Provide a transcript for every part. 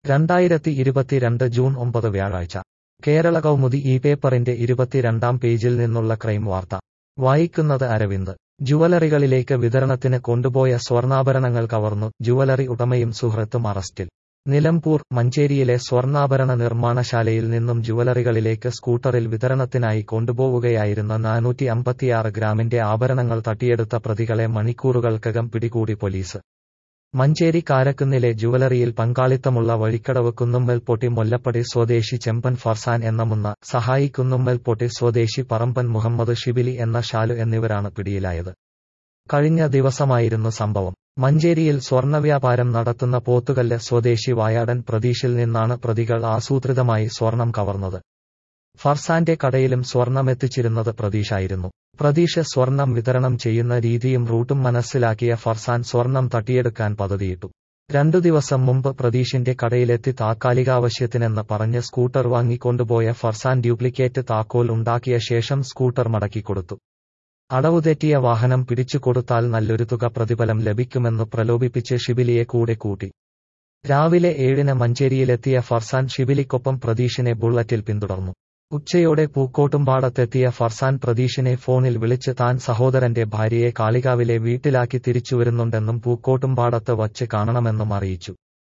രണ്ടായിരത്തി ഇരുപത്തിരണ്ട് ജൂൺ ഒമ്പത് വ്യാഴാഴ്ച കേരള കൗമുദി ഈ പേപ്പറിന്റെ ഇരുപത്തിരണ്ടാം പേജിൽ നിന്നുള്ള ക്രൈം വാർത്ത വായിക്കുന്നത് അരവിന്ദ് ജുവലറികളിലേക്ക് വിതരണത്തിന് കൊണ്ടുപോയ സ്വർണ്ണാഭരണങ്ങൾ കവർന്നു ജുവലറി ഉടമയും സുഹൃത്തും അറസ്റ്റിൽ നിലമ്പൂർ മഞ്ചേരിയിലെ സ്വർണ്ണാഭരണ നിർമ്മാണശാലയിൽ നിന്നും ജുവലറികളിലേക്ക് സ്കൂട്ടറിൽ വിതരണത്തിനായി കൊണ്ടുപോവുകയായിരുന്ന നാനൂറ്റി അമ്പത്തിയാറ് ഗ്രാമിന്റെ ആഭരണങ്ങൾ തട്ടിയെടുത്ത പ്രതികളെ മണിക്കൂറുകൾക്കകം പിടികൂടി പോലീസ് മഞ്ചേരി കാരക്കുന്നിലെ ജുവലറിയിൽ പങ്കാളിത്തമുള്ള വഴിക്കടവ് കുന്നുമ്മൽപ്പൊട്ടി മുല്ലപ്പടി സ്വദേശി ചെമ്പൻ ഫർസാൻ എന്ന മുന്ന സഹായി കുന്നുമ്മൽപ്പൊട്ടി സ്വദേശി പറമ്പൻ മുഹമ്മദ് ഷിബിലി എന്ന ഷാലു എന്നിവരാണ് പിടിയിലായത് കഴിഞ്ഞ ദിവസമായിരുന്നു സംഭവം മഞ്ചേരിയിൽ സ്വർണ്ണവ്യാപാരം നടത്തുന്ന പോത്തുകല്ല് സ്വദേശി വായാടൻ പ്രതീഷിൽ നിന്നാണ് പ്രതികൾ ആസൂത്രിതമായി സ്വർണം കവർന്നത് ഫർസാന്റെ കടയിലും സ്വർണമെത്തിച്ചിരുന്നത് പ്രതീഷായിരുന്നു പ്രതീഷ് സ്വർണം വിതരണം ചെയ്യുന്ന രീതിയും റൂട്ടും മനസ്സിലാക്കിയ ഫർസാൻ സ്വർണം തട്ടിയെടുക്കാൻ പദ്ധതിയിട്ടു രണ്ടു ദിവസം മുമ്പ് പ്രതീഷിന്റെ കടയിലെത്തി താത്കാലികാവശ്യത്തിനെന്ന് പറഞ്ഞ് സ്കൂട്ടർ വാങ്ങിക്കൊണ്ടുപോയ ഫർസാൻ ഡ്യൂപ്ലിക്കേറ്റ് താക്കോൽ ഉണ്ടാക്കിയ ശേഷം സ്കൂട്ടർ മടക്കിക്കൊടുത്തു അടവുതെറ്റിയ വാഹനം പിടിച്ചു കൊടുത്താൽ നല്ലൊരു തുക പ്രതിഫലം ലഭിക്കുമെന്ന് പ്രലോഭിപ്പിച്ച് ഷിബിലിയെ കൂടെ കൂട്ടി രാവിലെ ഏഴിന് മഞ്ചേരിയിലെത്തിയ ഫർസാൻ ഷിബിലിക്കൊപ്പം പ്രതീഷിനെ ബുള്ളറ്റിൽ പിന്തുടർന്നു ഉച്ചയോടെ പൂക്കോട്ടുംപാടത്തെത്തിയ ഫർസാൻ പ്രതീഷിനെ ഫോണിൽ വിളിച്ച് താൻ സഹോദരന്റെ ഭാര്യയെ കാളികാവിലെ വീട്ടിലാക്കി തിരിച്ചുവരുന്നുണ്ടെന്നും പൂക്കോട്ടുംപാടത്ത് വച്ച് കാണണമെന്നും അറിയിച്ചു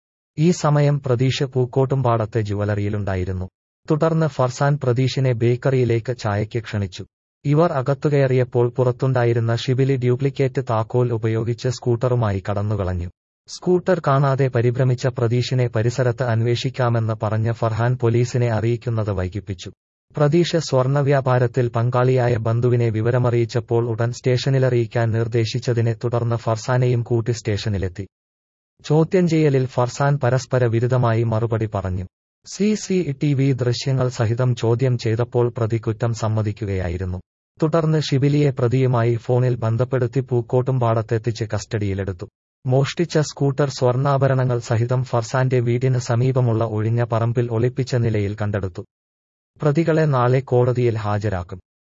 ഈ സമയം പ്രതീഷ് പൂക്കോട്ടുംപാടത്തെ ജുവലറിയിലുണ്ടായിരുന്നു തുടർന്ന് ഫർസാൻ പ്രതീഷിനെ ബേക്കറിയിലേക്ക് ചായയ്ക്ക് ക്ഷണിച്ചു ഇവർ അകത്തുകയറിയപ്പോൾ പുറത്തുണ്ടായിരുന്ന ഷിബിലി ഡ്യൂപ്ലിക്കേറ്റ് താക്കോൽ ഉപയോഗിച്ച് സ്കൂട്ടറുമായി കടന്നുകളഞ്ഞു സ്കൂട്ടർ കാണാതെ പരിഭ്രമിച്ച പ്രതീഷിനെ പരിസരത്ത് അന്വേഷിക്കാമെന്ന് പറഞ്ഞ ഫർഹാൻ പോലീസിനെ അറിയിക്കുന്നത് വൈകിപ്പിച്ചു പ്രതീഷ് സ്വർണ്ണ വ്യാപാരത്തിൽ പങ്കാളിയായ ബന്ധുവിനെ വിവരമറിയിച്ചപ്പോൾ ഉടൻ സ്റ്റേഷനിലറിയിക്കാൻ നിർദ്ദേശിച്ചതിനെ തുടർന്ന് ഫർസാനെയും കൂട്ടി സ്റ്റേഷനിലെത്തി ചോദ്യം ചെയ്യലിൽ ഫർസാൻ പരസ്പര വിരുദ്ധമായി മറുപടി പറഞ്ഞു സി സി ടി വി ദൃശ്യങ്ങൾ സഹിതം ചോദ്യം ചെയ്തപ്പോൾ പ്രതി കുറ്റം സമ്മതിക്കുകയായിരുന്നു തുടർന്ന് ഷിബിലിയെ പ്രതിയുമായി ഫോണിൽ ബന്ധപ്പെടുത്തി പൂക്കോട്ടുംപാടത്തെത്തിച്ച് കസ്റ്റഡിയിലെടുത്തു മോഷ്ടിച്ച സ്കൂട്ടർ സ്വർണ്ണാഭരണങ്ങൾ സഹിതം ഫർസാന്റെ വീടിന് സമീപമുള്ള ഒഴിഞ്ഞ പറമ്പിൽ ഒളിപ്പിച്ച നിലയിൽ കണ്ടെടുത്തു പ്രതികളെ നാളെ കോടതിയിൽ ഹാജരാക്കും